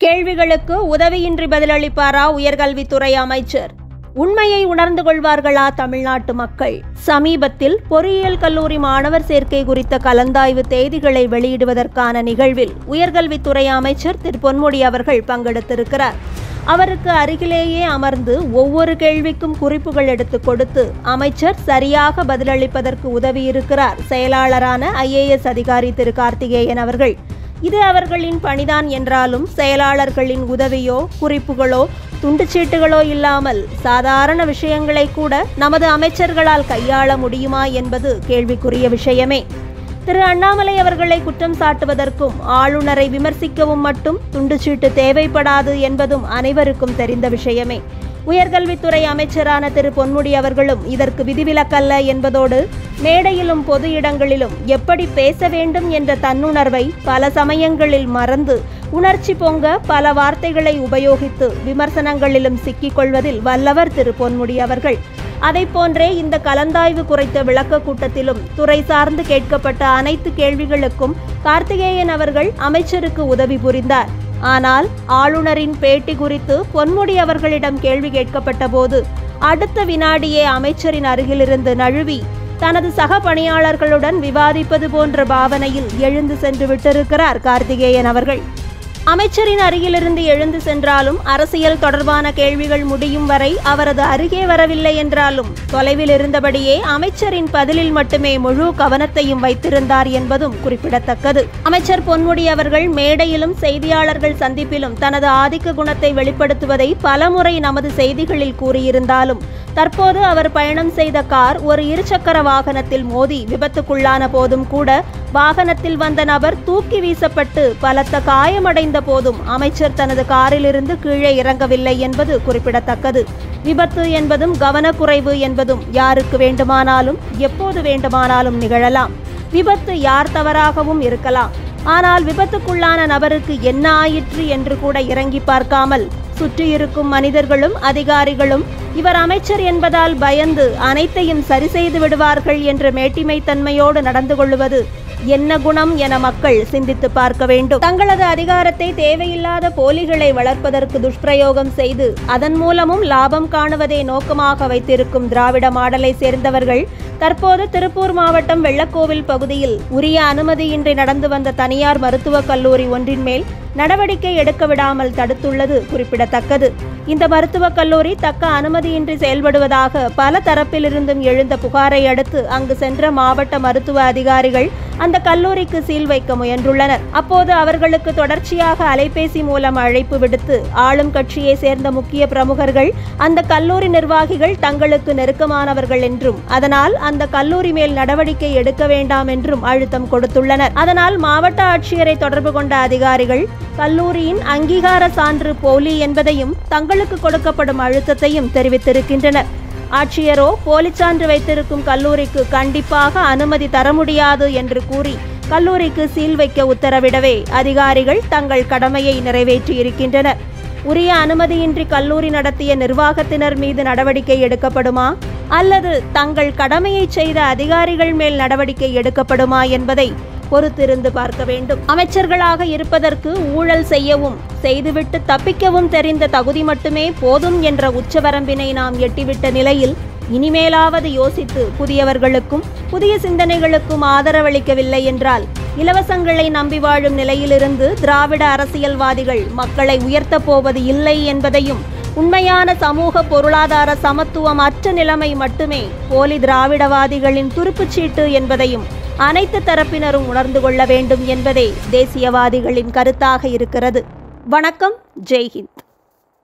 கேள்விகளுக்கு உதவியின்றி பதிலளிப்பாரா உயர்கல்வித்துறை அமைச்சர் உண்மையை உணர்ந்து கொள்வார்களா தமிழ்நாட்டு மக்கள் சமீபத்தில் பொறியியல் கல்லூரி மாணவர் சேர்க்கை குறித்த கலந்தாய்வு தேதிகளை வெளியிடுவதற்கான நிகழ்வில் உயர்கல்வித்துறை அமைச்சர் திரு பொன்முடி அவர்கள் பங்கெடுத்திருக்கிறார் அவருக்கு அருகிலேயே அமர்ந்து ஒவ்வொரு கேள்விக்கும் குறிப்புகள் எடுத்து கொடுத்து அமைச்சர் சரியாக பதிலளிப்பதற்கு உதவியிருக்கிறார் செயலாளரான ஐஏஎஸ் அதிகாரி திரு கார்த்திகேயன் அவர்கள் இது அவர்களின் பணிதான் என்றாலும் செயலாளர்களின் உதவியோ குறிப்புகளோ துண்டுச்சீட்டுகளோ இல்லாமல் சாதாரண விஷயங்களை கூட நமது அமைச்சர்களால் கையாள முடியுமா என்பது கேள்விக்குரிய விஷயமே திரு அண்ணாமலை அவர்களை குற்றம் சாட்டுவதற்கும் ஆளுநரை விமர்சிக்கவும் மட்டும் துண்டுச்சீட்டு தேவைப்படாது என்பதும் அனைவருக்கும் தெரிந்த விஷயமே உயர்கல்வித்துறை அமைச்சரான திரு பொன்முடி அவர்களும் இதற்கு விதிவிலக்கல்ல என்பதோடு மேடையிலும் பொது இடங்களிலும் எப்படி பேச வேண்டும் என்ற தன்னுணர்வை பல சமயங்களில் மறந்து உணர்ச்சி பொங்க பல வார்த்தைகளை உபயோகித்து விமர்சனங்களிலும் சிக்கிக்கொள்வதில் வல்லவர் திரு பொன்முடி அவர்கள் அதை போன்றே இந்த கலந்தாய்வு குறித்த விளக்க கூட்டத்திலும் துறை சார்ந்து கேட்கப்பட்ட அனைத்து கேள்விகளுக்கும் கார்த்திகேயன் அவர்கள் அமைச்சருக்கு உதவி புரிந்தார் ஆனால் ஆளுநரின் பேட்டி குறித்து பொன்முடி அவர்களிடம் கேள்வி கேட்கப்பட்ட போது அடுத்த வினாடியே அமைச்சரின் அருகிலிருந்து நழுவி தனது சக பணியாளர்களுடன் விவாதிப்பது போன்ற பாவனையில் எழுந்து சென்று விட்டிருக்கிறார் கார்த்திகேயன் அவர்கள் அமைச்சரின் அருகிலிருந்து எழுந்து சென்றாலும் அரசியல் தொடர்பான கேள்விகள் முடியும் வரை அவரது அருகே வரவில்லை என்றாலும் தொலைவில் இருந்தபடியே அமைச்சரின் பதிலில் மட்டுமே முழு கவனத்தையும் வைத்திருந்தார் என்பதும் குறிப்பிடத்தக்கது அமைச்சர் பொன்முடி அவர்கள் மேடையிலும் செய்தியாளர்கள் சந்திப்பிலும் தனது ஆதிக்க குணத்தை வெளிப்படுத்துவதை பலமுறை நமது செய்திகளில் கூறியிருந்தாலும் தற்போது அவர் பயணம் செய்த கார் ஒரு இருசக்கர வாகனத்தில் மோதி விபத்துக்குள்ளான போதும் கூட வாகனத்தில் வந்த நபர் தூக்கி வீசப்பட்டு பலத்த காயமடைந்த போதும் அமைச்சர் தனது காரிலிருந்து கீழே இறங்கவில்லை என்பது குறிப்பிடத்தக்கது விபத்து என்பதும் கவனக்குறைவு என்பதும் யாருக்கு வேண்டுமானாலும் எப்போது வேண்டுமானாலும் நிகழலாம் விபத்து யார் தவறாகவும் இருக்கலாம் ஆனால் விபத்துக்குள்ளான நபருக்கு என்ன ஆயிற்று என்று கூட இறங்கி பார்க்காமல் சுற்றியிருக்கும் மனிதர்களும் அதிகாரிகளும் இவர் அமைச்சர் என்பதால் பயந்து அனைத்தையும் சரி செய்து விடுவார்கள் என்ற மேட்டிமைத்தன்மையோடு நடந்து கொள்வது என்ன குணம் என மக்கள் சிந்தித்து பார்க்க வேண்டும் தங்களது அதிகாரத்தை தேவையில்லாத போலிகளை வளர்ப்பதற்கு துஷ்பிரயோகம் செய்து அதன் மூலமும் லாபம் காணுவதை நோக்கமாக வைத்திருக்கும் திராவிட மாடலை சேர்ந்தவர்கள் தற்போது திருப்பூர் மாவட்டம் வெள்ளக்கோவில் பகுதியில் உரிய அனுமதியின்றி நடந்து வந்த தனியார் மருத்துவக் கல்லூரி ஒன்றின் மேல் நடவடிக்கை எடுக்க விடாமல் தடுத்துள்ளது குறிப்பிடத்தக்கது இந்த மருத்துவக் கல்லூரி தக்க அனுமதியின்றி செயல்படுவதாக பல தரப்பிலிருந்தும் எழுந்த புகாரை அடுத்து அங்கு சென்ற மாவட்ட மருத்துவ அதிகாரிகள் அந்த கல்லூரிக்கு சீல் வைக்க முயன்றுள்ளனர் அப்போது அவர்களுக்கு தொடர்ச்சியாக அலைபேசி மூலம் அழைப்பு விடுத்து ஆளும் கட்சியை சேர்ந்த முக்கிய பிரமுகர்கள் அந்த கல்லூரி நிர்வாகிகள் தங்களுக்கு நெருக்கமானவர்கள் என்றும் அதனால் அந்த கல்லூரி மேல் நடவடிக்கை எடுக்க வேண்டாம் என்றும் அழுத்தம் கொடுத்துள்ளனர் அதனால் மாவட்ட ஆட்சியரை தொடர்பு கொண்ட அதிகாரிகள் கல்லூரியின் அங்கீகார சான்று போலி என்பதையும் தங்களுக்கு கொடுக்கப்படும் அழுத்தத்தையும் தெரிவித்திருக்கின்றனர் ஆட்சியரோ போலிச்சான்று வைத்திருக்கும் கல்லூரிக்கு கண்டிப்பாக அனுமதி தர முடியாது என்று கூறி கல்லூரிக்கு சீல் வைக்க உத்தரவிடவே அதிகாரிகள் தங்கள் கடமையை நிறைவேற்றியிருக்கின்றனர் உரிய அனுமதியின்றி கல்லூரி நடத்திய நிர்வாகத்தினர் மீது நடவடிக்கை எடுக்கப்படுமா அல்லது தங்கள் கடமையை செய்த அதிகாரிகள் மேல் நடவடிக்கை எடுக்கப்படுமா என்பதை பொறுத்திருந்து பார்க்க வேண்டும் அமைச்சர்களாக இருப்பதற்கு ஊழல் செய்யவும் செய்துவிட்டு தப்பிக்கவும் தெரிந்த தகுதி மட்டுமே போதும் என்ற உச்சவரம்பினை நாம் எட்டிவிட்ட நிலையில் இனிமேலாவது யோசித்து புதியவர்களுக்கும் புதிய சிந்தனைகளுக்கும் ஆதரவளிக்கவில்லை என்றால் இலவசங்களை நம்பி வாழும் நிலையிலிருந்து திராவிட அரசியல்வாதிகள் மக்களை உயர்த்தப் போவது இல்லை என்பதையும் உண்மையான சமூக பொருளாதார சமத்துவம் அற்ற நிலைமை மட்டுமே போலி திராவிடவாதிகளின் துருப்புச்சீட்டு என்பதையும் அனைத்து தரப்பினரும் உணர்ந்து கொள்ள வேண்டும் என்பதே தேசியவாதிகளின் கருத்தாக இருக்கிறது வணக்கம் ஜெய்ஹிந்த்